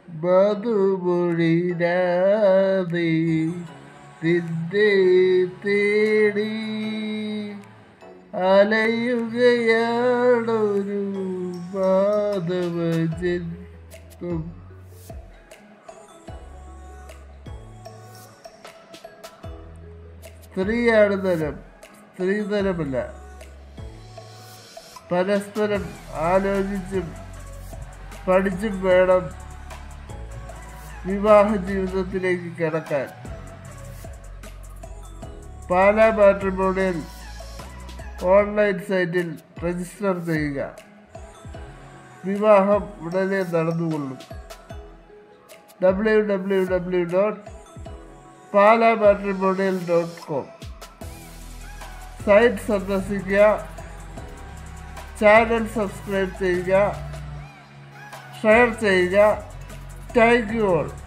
മധുമൊഴിരാതെ നിന്നെ തേടി അലയുകയാണൊരു മാധവ ജന്മം സ്ത്രീയാണ് ധനം സ്ത്രീധനമല്ല പരസ്പരം ആലോചിച്ചും പഠിച്ചും വേണം വിവാഹ ജീവിതത്തിലേക്ക് കിടക്കാൻ പാലാ മാട്രിമോണിയൽ ഓൺലൈൻ സൈറ്റിൽ രജിസ്റ്റർ ചെയ്യുക വിവാഹം ഉടനെ നടന്നുകൊള്ളും W W W dot Pala matrimonial dot com site സന്ദർശിക്കുക ചാനൽ സബ്സ്ക്രൈബ് ചെയ്യുക ഷെയർ ചെയ്യുക താങ്ക് യു ഓൾ